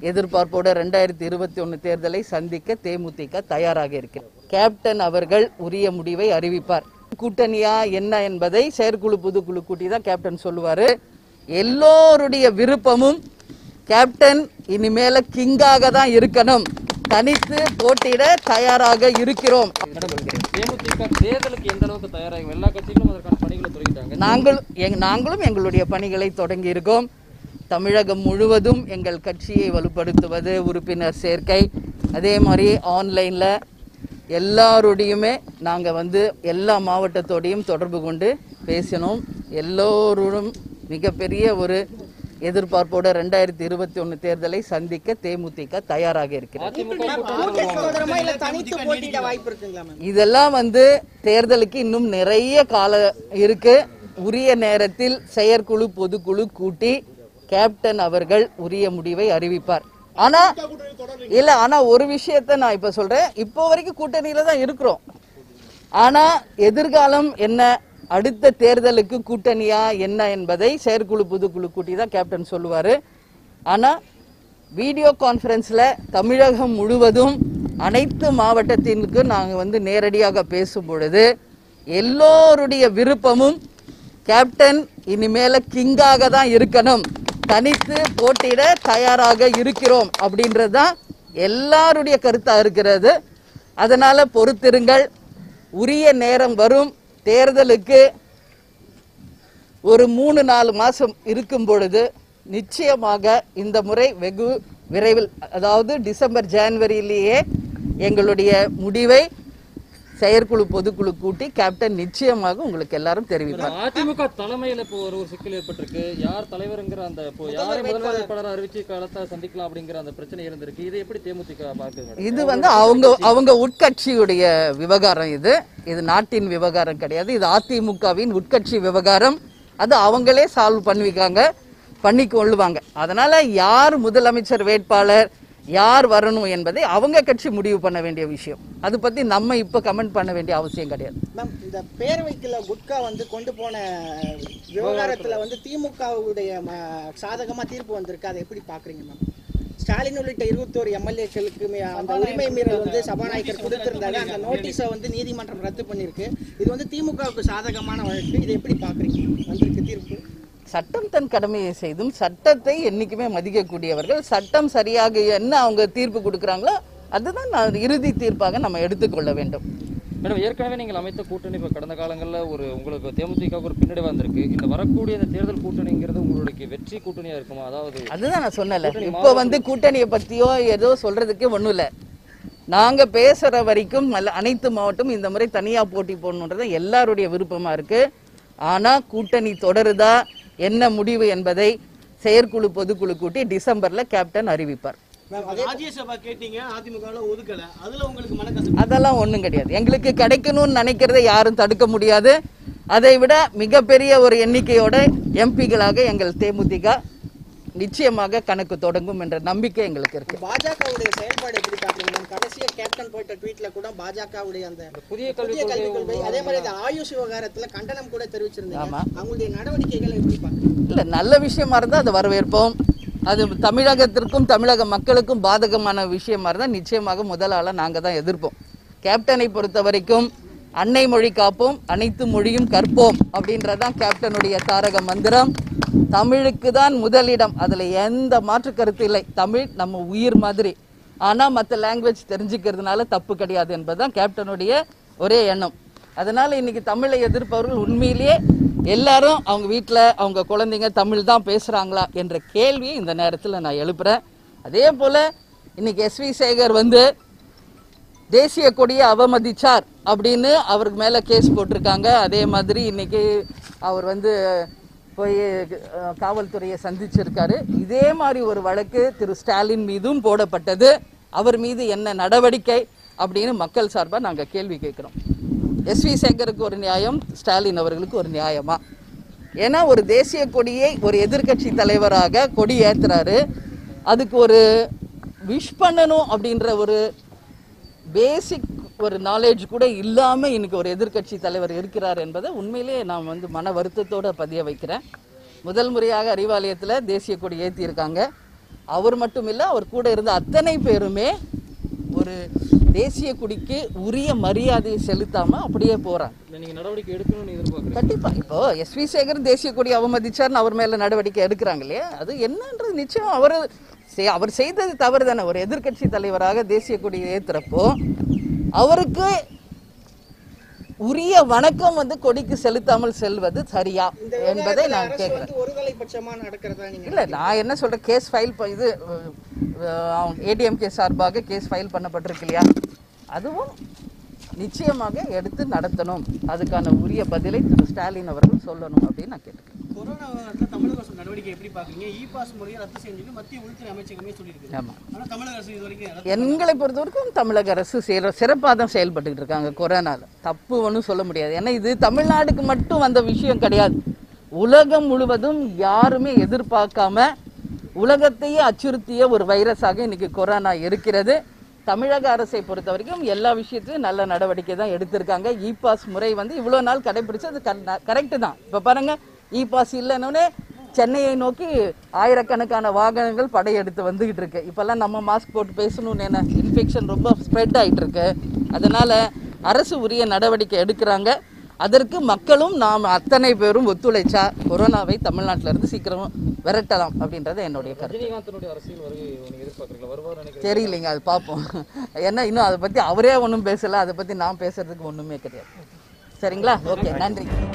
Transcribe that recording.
எதிர்பார்ப்போட ரெண்டாயிரத்தி இருபத்தி ஒன்று தேர்தலை சந்திக்க தேமுதிக தயாராக இருக்கிறது கேப்டன் அவர்கள் உரிய முடிவை அறிவிப்பார் கூட்டணியா என்ன என்பதை செயற்குழு பொதுக்குழு கூட்டி தான் கேப்டன் சொல்லுவாரு எல்லோருடைய விருப்பமும் கேப்டன் இனிமேல கிங்காக தான் இருக்கணும் தனித்து போட்டியிட தயாராக இருக்கிறோம் தேமுதிக தேர்தலுக்கு எந்த அளவுக்கு தயாராகும் எல்லா கட்சிகளும் அதற்கான பணிகளை தொடங்கிட்டாங்க நாங்கள் எங் நாங்களும் எங்களுடைய பணிகளை தொடங்கி இருக்கோம் தமிழகம் முழுவதும் எங்கள் கட்சியை வலுப்படுத்துவது உறுப்பினர் சேர்க்கை அதே மாதிரி ஆன்லைனில் எல்லாரோடையுமே நாங்கள் வந்து எல்லா மாவட்டத்தோடையும் தொடர்பு கொண்டு பேசினோம் எல்லோரும் மிகப்பெரிய ஒரு எதிர்பார்ப்போட ரெண்டாயிரத்தி இருபத்தி ஒன்று தேர்தலை சந்திக்க தேமுதிக தயாராக இருக்கிறது அதிமுக கூட்டணி ஓபிஎஸ் சகோதரமா இல்ல தனித்து போட்டியிட வாய்ப்பு இருக்குங்களா மேம் இதெல்லாம் வந்து தேர்தலுக்கு இன்னும் நிறைய காலம் இருக்கு உரிய நேரத்தில் செயற்குழு பொதுக்குழு கூட்டி கேப்டன் அவர்கள் உரிய முடிவை அறிவிப்பார் ஆனா இல்ல ஆனா ஒரு விஷயத்த நான் இப்ப சொல்றேன் இப்போ வரைக்கும் கூட்டணியில தான் இருக்கிறோம் ஆனா எதிர்காலம் என்ன அடுத்த தேர்தலுக்கு கூட்டணியா என்ன என்பதை செயற்குழு பொதுக்குழு கூட்டி தான் கேப்டன் சொல்லுவாரு ஆனா வீடியோ கான்ஃபரன்ஸ்ல தமிழகம் முழுவதும் அனைத்து மாவட்டத்திற்கு நாங்கள் வந்து நேரடியாக பேசும் பொழுது எல்லோருடைய விருப்பமும் கேப்டன் இனிமேல கிங்காக தான் இருக்கணும் தனித்து போட்டியிட தயாராக இருக்கிறோம் அப்படின்றது தான் எல்லாருடைய கருத்தா இருக்கிறது அதனால பொறுத்திருங்கள் உரிய நேரம் வரும் தேர்தலுக்கு ஒரு மூணு நாலு மாசம் இருக்கும் பொழுது நிச்சயமாக இந்த முறை வெகு விரைவில் அதாவது டிசம்பர் ஜனவரியிலேயே எங்களுடைய முடிவை செயற்குழு பொதுக்குழு கூட்டி கேப்டன் நிச்சயமாக உங்களுக்கு எல்லாரும் தெரிவிப்பார் அதிமுக தலைமையில இப்போ ஒரு ஒரு சிக்கல் ஏற்பட்டிருக்கு யார் தலைவருங்கிற அந்த இப்போ யாரை முதல்வர் வேட்பாளர் அறிவிச்சு களத்தை சந்திக்கலாம் அப்படிங்கிற அந்த பிரச்சனை இருந்திருக்கு இதை எப்படி தேமுதிக பார்க்குது மேடம் இது வந்து அவங்க அவங்க உட்கட்சியுடைய விவகாரம் இது இது நாட்டின் விவகாரம் கிடையாது இது அதிமுகவின் உட்கட்சி விவகாரம் அது அவங்களே சால்வ் பண்ணுவிக்காங்க பண்ணி கொள்ளுவாங்க அதனால யார் முதலமைச்சர் வேட்பாளர் யார் வரணும் என்பதை அவங்க கட்சி முடிவு பண்ண வேண்டிய விஷயம் அது பத்தி நம்ம இப்ப கமெண்ட் பண்ண வேண்டிய அவசியம் கிடையாது மேம் இந்த பேரவைக்குள்ள குட்கா வந்து கொண்டு போன விவகாரத்துல வந்து திமுகவுடைய ம- சாதகமா தீர்ப்பு வந்திருக்கு அதை எப்படி பாக்குறீங்க மேம் ஸ்டாலின் உள்ளிட்ட இருபத்தோரு எம்எல்ஏக்களுக்கு அந்த உரிமை மீறல் வந்து சபாநாயகர் கொடுத்திருந்தாரு அந்த நோட்டீஸை வந்து நீதிமன்றம் ரத்து பண்ணிருக்கு இது வந்து திமுகவுக்கு சாதகமான வழக்கு இதை எப்படி பாக்குறீங்க வந்திருக்கு தீர்ப்பு சட்டம் தன் கடமையை செய்தும் சட்டத்தை என்னைக்குமே மதிக்கக்கூடியவர்கள் சட்டம் சரியாக என்ன அவங்க தீர்ப்பு கொடுக்குறாங்களோ அதுதான் நான் இறுதி தீர்ப்பாக நம்ம எடுத்துக்கொள்ள வேண்டும் மேடம் ஏற்கனவே நீங்கள் அமைத்த கூட்டணி இப்போ கடந்த காலங்களில் ஒரு உங்களுக்கு தேமுதிக ஒரு பின்னடை வந்திருக்கு இந்த வரக்கூடிய இந்த தேர்தல் கூட்டணிங்கிறது உங்களுக்கு வெற்றி கூட்டணியா இருக்குமா அதாவது அதுதான் நான் சொன்னல இப்போ வந்து கூட்டணியை பத்தியோ ஏதோ சொல்றதுக்கு ஒண்ணும் இல்ல நாங்க பேசுற வரைக்கும் மல்ல- அனைத்து மாவட்டம் இந்த முறை தனியா போட்டி போடணுன்றது எல்லாருடைய விருப்பமா இருக்கு ஆனா கூட்டணி தொடருதா என்ன முடிவு என்பதை செயற்குழு பொதுக்குழு கூட்டி டிசம்பர்ல கேப்டன் அறிவிப்பார் ராஜ்யசபா கேட்டீங்க அதிமுகவில் ஒதுக்கல அதுல உங்களுக்கு மனக்கசப்பு அதெல்லாம் ஒண்ணும் கிடையாது எங்களுக்கு கிடைக்கணும்னு நினைக்கிறதை யாரும் தடுக்க முடியாது அதை விட மிகப்பெரிய ஒரு எண்ணிக்கையோட எம்பிகளாக எங்கள் தேமுதிக நிச்சயமாக கணக்கு தொடங்கும் என்ற நம்பிக்கை எங்களுக்கு இருக்கு பாஜகவுடைய செயல்பாடு எப்படி பாக்குறீங்க மேம் கடைசியா கேப்டன் போயிட்ட ட்வீட்ல கூட பாஜகவுடைய அந்த புதிய புதிய கல்விக் கல்விக் கொள்கை அதே மாதிரி இந்த ஆயுஷ் விவகாரத்துல கண்டனம் கூட தெரிவிச்சிருந்தீங்க அவங்களுடைய நடவடிக்கைகளை எப்படி பாக்குறீங்க இல்ல நல்ல விஷயமா இருந்தா அதை வரவேற்போம் அது தமிழகத்திற்கும் தமிழக மக்களுக்கும் பாதகமான விஷயமா இருந்தா நிச்சயமாக முதல் ஆளா நாங்க தான் எதிர்ப்போம் கேப்டனை பொறுத்த வரைக்கும் அன்னை மொழி காப்போம் அனைத்து மொழியும் கற்போம் அப்படின்றதான் கேப்டனுடைய தாரக மந்திரம் தமிழுக்கு தான் முதலிடம் அதுல எந்த மாற்று கருத்து இல்லை தமிழ் நம்ம உயிர் மாதிரி ஆனா மற்ற லாங்குவேஜ் தெரிஞ்சுக்கிறதுனால தப்பு கிடையாது என்பதுதான் கேப்டனுடைய ஒரே எண்ணம் அதனால இன்னைக்கு தமிழை எதிர்ப்பவர்கள் உண்மையிலேயே எல்லாரும் அவங்க வீட்டில் அவங்க குழந்தைங்க தமிழ் தான் பேசுறாங்களா என்ற கேள்வியை இந்த நேரத்தில் நான் எழுப்புறேன் அதே போல இன்னைக்கு எஸ்வி சேகர் வந்து தேசிய கொடியை அவமதிச்சார் அப்படின்னு அவருக்கு மேல கேஸ் போட்டிருக்காங்க அதே மாதிரி இன்னைக்கு அவர் வந்து போய் அஹ், காவல்துறையை சந்திச்சிருக்காரு இதே மாதிரி ஒரு வழக்கு திரு ஸ்டாலின் மீதும் போடப்பட்டது அவர் மீது என்ன நடவடிக்கை அப்படின்னு மக்கள் சார்பா நாங்க கேள்வி கேட்கிறோம் எஸ்வி சேகருக்கு ஒரு நியாயம் ஸ்டாலின் அவர்களுக்கு ஒரு நியாயமா ஏன்னா ஒரு தேசிய கொடியை ஒரு எதிர்க்கட்சி தலைவராக கொடி ஏத்துறாரு அதுக்கு ஒரு விஷ் பண்ணணும் அப்படின்ற ஒரு பேசிக் ஒரு நாலேஜ் கூட இல்லாம இன்னைக்கு ஒரு எதிர்க்கட்சி தலைவர் இருக்கிறார் என்பதை உண்மையிலேயே நான் வந்து மன வருத்தத்தோட பதிய வைக்கிறேன் முதல் முறையாக அறிவாலயத்தில் தேசிய கொடி ஏற்றியிருக்காங்க அவர் மட்டும் இல்லை அவர் கூட இருந்த அத்தனை பேருமே ஒரு தேசிய கொடிக்கு உரிய மரியாதையை செலுத்தாம அப்படியே போறாங்க இல்ல நீங்க நடவடிக்கை எடுக்கணும்னு எதிர்பார்க்குறீங்க கண்டிப்பா இப்போ எஸ் வி சேகர் தேசிய கொடி அவமதிச்சார்னு அவர் மேல நடவடிக்கை எடுக்கிறாங்க இல்லையா அது என்னன்றது நிச்சயம் அவர் செய்- அவர் செய்தது தவறு தானே ஒரு எதிர்க்கட்சி தலைவராக தேசிய கொடி ஏத்துறப்போ அவருக்கு உரிய வணக்கம் வந்து கொடிக்கு செலுத்தாமல் செல்வது சரியா இந்த என்பதை விவகாரத்துல நான் அரசு கேட்கிறேன் வந்து ஒருதலைபட்சமா நடக்கிறதா நீங்க இல்ல நான் என்ன சொல்றேன் கேஸ் ஃபைல் இது ஏடிஎம்கே சார்பாக கேஸ் ஃபைல் பண்ணப்பட்டிருக்கு இல்லையா அதுவும் நிச்சயமாக எடுத்து நடத்தணும் அதுக்கான உரிய பதிலை திரு ஸ்டாலின் அவர்கள் சொல்லணும் அப்படின்னு நான் கேட்டுக்கிறேன் கொரோனா விவகாரத்துல தமிழக அரசு நடவடிக்கை எப்படி பாக்குறீங்க இ பாஸ் முறையை ரத்து செஞ்சு மத்திய உள்துறை அமைச்சகமே சொல்லியிருக்கு ஆமா ஆனா தமிழக அரசு இது வரைக்கும் ரத்து எங்களை பொறுத்த வரைக்கும் தமிழக அரசு சிற சிறப்பாக தான் செயல்பட்டுக்கிட்டு இருக்காங்க கொரோனால தப்பு ஒன்றும் சொல்ல முடியாது ஏன்னா இது தமிழ்நாடுக்கு மட்டும் வந்த விஷயம் கிடையாது உலகம் முழுவதும் யாருமே எதிர்பார்க்காம உலகத்தையே அச்சுறுத்திய ஒரு வைரஸாக இன்னைக்கு கொரோனா இருக்கிறது தமிழக அரசை பொறுத்த வரைக்கும் எல்லா விஷயத்திலும் நல்ல நடவடிக்கை தான் எடுத்திருக்காங்க இ பாஸ் முறை வந்து இவ்வளோ நாள் கடைபிடிச்சு அது கரெக்டு தான் இப்போ பாருங்க இ பாஸ் இல்லைன்னொன்னே சென்னையை நோக்கி ஆயிரக்கணக்கான வாகனங்கள் படையெடுத்து வந்துகிட்டு இருக்கு இப்பெல்லாம் நம்ம மாஸ்க் போட்டு பேசணும்னு என்ன இன்ஃபெக்ஷன் ரொம்ப ஸ்ப்ரெட் ஆயிட்டு இருக்கு அதனால அரசு உரிய நடவடிக்கை எடுக்கிறாங்க அதற்கு மக்களும் நாம் அத்தனை பேரும் ஒத்துழைச்சா கொரோனாவை தமிழ்நாட்டில இருந்து சீக்கிரம் விரட்டலாம் அப்படின்றது என்னுடைய கருத்து ரஜினிகாந்தனுடைய அரசியல் வருகை நீங்க எதிர்பார்க்குறீங்களா வருவார் நினைக்கிறீங்க தெரியலைங்க அது பார்ப்போம் ஏன்னா இன்னும் அதை பத்தி அவரே ஒன்றும் பேசல அதை பத்தி நான் பேசுறதுக்கு ஒண்ணுமே கிடையாது சரிங்களா ஓகே நன்றி